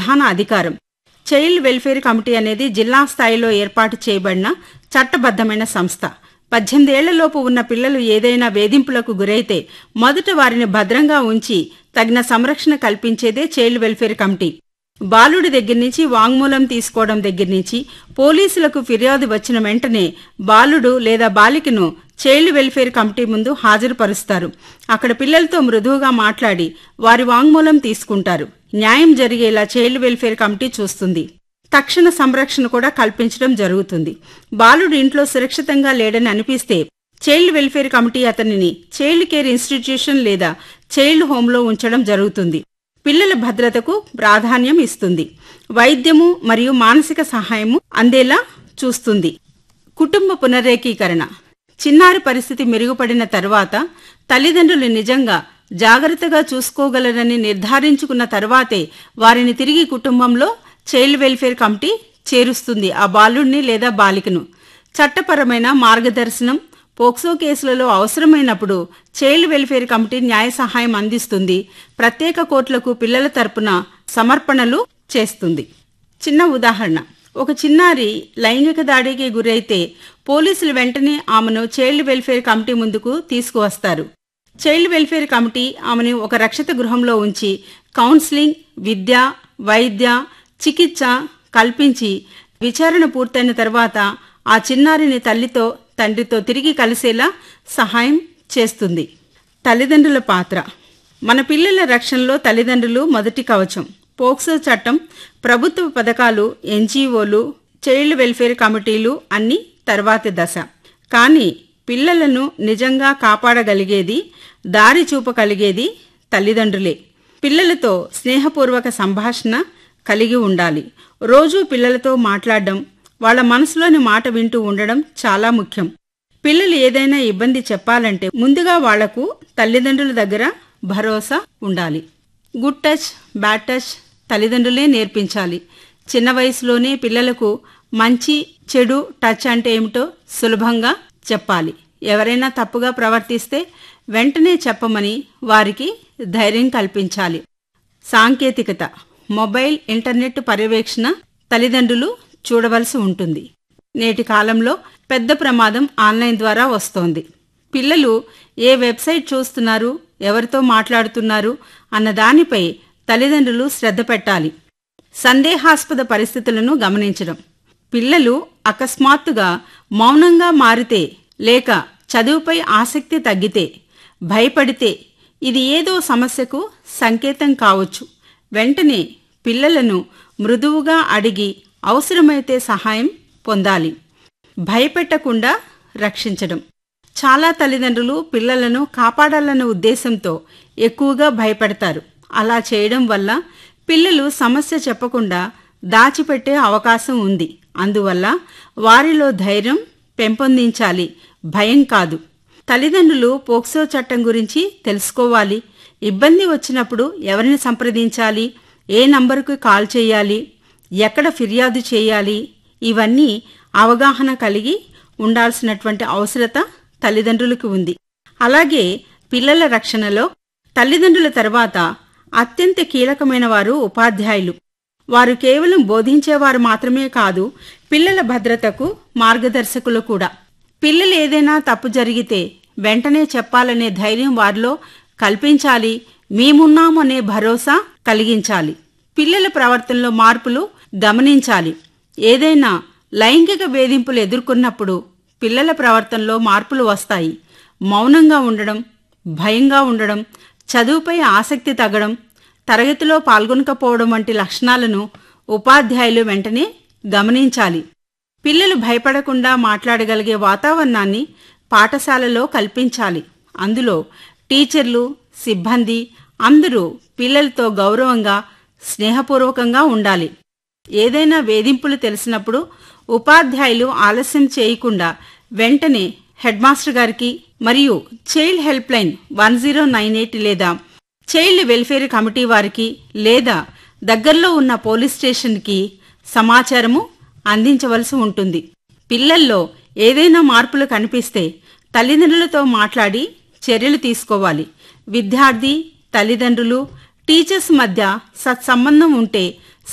ప్రధాన అధికారం child welfare committee అనేది జిల్లా స్థాయిలో ఏర్పాటు చేయబడిన చట్టబద్ధమైన సంస్థ పద్దెనిమిదేళ్లలోపు ఉన్న పిల్లలు ఏదైనా వేధింపులకు గురైతే మొదట వారిని భద్రంగా ఉంచి తగిన సంరక్షణ కల్పించేదే చైల్డ్ వెల్ఫేర్ కమిటీ బాలుడి దగ్గర నుంచి వాంగ్మూలం తీసుకోవడం దగ్గర నుంచి పోలీసులకు ఫిర్యాదు వచ్చిన వెంటనే బాలుడు లేదా బాలికను చైల్డ్ వెల్ఫేర్ కమిటీ ముందు హాజరుపరుస్తారు అక్కడ పిల్లలతో మృదువుగా మాట్లాడి వారి వాంగ్మూలం తీసుకుంటారు న్యాయం జరిగేలా చైల్డ్ వెల్ఫేర్ కమిటీ చూస్తుంది తక్షణ సంరక్షణ కూడా కల్పించడం జరుగుతుంది బాలుడు ఇంట్లో సురక్షితంగా లేడని అనిపిస్తే చైల్డ్ వెల్ఫేర్ కమిటీ అతనిని చైల్డ్ కేర్ ఇన్స్టిట్యూషన్ లేదా చైల్డ్ హోంలో ఉంచడం జరుగుతుంది పిల్లల భద్రతకు ప్రాధాన్యం ఇస్తుంది వైద్యము మరియు మానసిక సహాయము అందేలా చూస్తుంది కుటుంబ పునరేకీకరణ చిన్నారి పరిస్థితి మెరుగుపడిన తర్వాత తల్లిదండ్రులు నిజంగా జాగ్రత్తగా చూసుకోగలరని నిర్ధారించుకున్న తర్వాతే వారిని తిరిగి కుటుంబంలో చైల్డ్ వెల్ఫేర్ కమిటీ చేరుస్తుంది ఆ బాలుడిని లేదా బాలికను చట్టపరమైన మార్గదర్శనం పోక్సో కేసులలో అవసరమైనప్పుడు చైల్డ్ వెల్ఫేర్ కమిటీ న్యాయ సహాయం అందిస్తుంది ప్రత్యేక కోర్టులకు పిల్లల తరపున సమర్పణలు చేస్తుంది చిన్న ఉదాహరణ ఒక చిన్నారి లైంగిక దాడికి గురైతే పోలీసులు వెంటనే ఆమెను చైల్డ్ వెల్ఫేర్ కమిటీ ముందుకు తీసుకువస్తారు చైల్డ్ వెల్ఫేర్ కమిటీ ఆమెను ఒక రక్షిత గృహంలో ఉంచి కౌన్సిలింగ్ విద్య వైద్య చికిత్స కల్పించి విచారణ పూర్తయిన తర్వాత ఆ చిన్నారిని తల్లితో తండ్రితో తిరిగి కలిసేలా సహాయం చేస్తుంది తల్లిదండ్రుల పాత్ర మన పిల్లల రక్షణలో తల్లిదండ్రులు మొదటి కవచం పోక్సో చట్టం ప్రభుత్వ పథకాలు ఎన్జీఓలు చైల్డ్ వెల్ఫేర్ కమిటీలు అన్ని తర్వాతి దశ కానీ పిల్లలను నిజంగా కాపాడగలిగేది దారి చూపగలిగేది తల్లిదండ్రులే పిల్లలతో స్నేహపూర్వక సంభాషణ కలిగి ఉండాలి రోజూ పిల్లలతో మాట్లాడడం వాళ్ళ మనసులోని మాట వింటూ ఉండడం చాలా ముఖ్యం పిల్లలు ఏదైనా ఇబ్బంది చెప్పాలంటే ముందుగా వాళ్లకు తల్లిదండ్రుల దగ్గర భరోసా ఉండాలి గుడ్ టచ్ బ్యాడ్ టచ్ తల్లిదండ్రులే నేర్పించాలి చిన్న వయసులోనే పిల్లలకు మంచి చెడు టచ్ అంటే ఏమిటో సులభంగా చెప్పాలి ఎవరైనా తప్పుగా ప్రవర్తిస్తే వెంటనే చెప్పమని వారికి ధైర్యం కల్పించాలి సాంకేతికత మొబైల్ ఇంటర్నెట్ పర్యవేక్షణ తల్లిదండ్రులు చూడవలసి ఉంటుంది నేటి కాలంలో పెద్ద ప్రమాదం ఆన్లైన్ ద్వారా వస్తోంది పిల్లలు ఏ వెబ్సైట్ చూస్తున్నారు ఎవరితో మాట్లాడుతున్నారు అన్న దానిపై తల్లిదండ్రులు శ్రద్ధ పెట్టాలి సందేహాస్పద పరిస్థితులను గమనించడం పిల్లలు అకస్మాత్తుగా మౌనంగా మారితే లేక చదువుపై ఆసక్తి తగ్గితే భయపడితే ఇది ఏదో సమస్యకు సంకేతం కావచ్చు వెంటనే పిల్లలను మృదువుగా అడిగి అవసరమైతే సహాయం పొందాలి భయపెట్టకుండా రక్షించడం చాలా తల్లిదండ్రులు పిల్లలను కాపాడాలన్న ఉద్దేశంతో ఎక్కువగా భయపెడతారు అలా చేయడం వల్ల పిల్లలు సమస్య చెప్పకుండా దాచిపెట్టే అవకాశం ఉంది అందువల్ల వారిలో ధైర్యం పెంపొందించాలి భయం కాదు తల్లిదండ్రులు పోక్సో చట్టం గురించి తెలుసుకోవాలి ఇబ్బంది వచ్చినప్పుడు ఎవరిని సంప్రదించాలి ఏ నంబరుకు కాల్ చేయాలి ఎక్కడ ఫిర్యాదు చేయాలి ఇవన్నీ అవగాహన కలిగి ఉండాల్సినటువంటి అవసరత తల్లిదండ్రులకు ఉంది అలాగే పిల్లల రక్షణలో తల్లిదండ్రుల తర్వాత అత్యంత కీలకమైన వారు ఉపాధ్యాయులు వారు కేవలం బోధించేవారు మాత్రమే కాదు పిల్లల భద్రతకు మార్గదర్శకులు కూడా పిల్లలు ఏదైనా తప్పు జరిగితే వెంటనే చెప్పాలనే ధైర్యం వారిలో కల్పించాలి మేమున్నాము అనే భరోసా కలిగించాలి పిల్లల ప్రవర్తనలో మార్పులు గమనించాలి ఏదైనా లైంగిక వేధింపులు ఎదుర్కొన్నప్పుడు పిల్లల ప్రవర్తనలో మార్పులు వస్తాయి మౌనంగా ఉండడం భయంగా ఉండడం చదువుపై ఆసక్తి తగ్గడం తరగతిలో పాల్గొనకపోవడం వంటి లక్షణాలను ఉపాధ్యాయులు వెంటనే గమనించాలి పిల్లలు భయపడకుండా మాట్లాడగలిగే వాతావరణాన్ని పాఠశాలలో కల్పించాలి అందులో టీచర్లు సిబ్బంది అందరూ పిల్లలతో గౌరవంగా స్నేహపూర్వకంగా ఉండాలి ఏదైనా వేధింపులు తెలిసినప్పుడు ఉపాధ్యాయులు ఆలస్యం చేయకుండా వెంటనే హెడ్ మాస్టర్ గారికి మరియు child help line one zero nine eight లేదా చైల్డ్ వెల్ఫేర్ కమిటీ వారికి లేదా దగ్గరలో ఉన్న పోలీస్ స్టేషన్కి సమాచారము అందించవలసి ఉంటుంది పిల్లల్లో ఏదైనా మార్పులు కనిపిస్తే తల్లిదండ్రులతో మాట్లాడి చర్యలు తీసుకోవాలి విద్యార్థి తల్లిదండ్రులు టీచర్స్ మధ్య సత్సంబంధం ఉంటే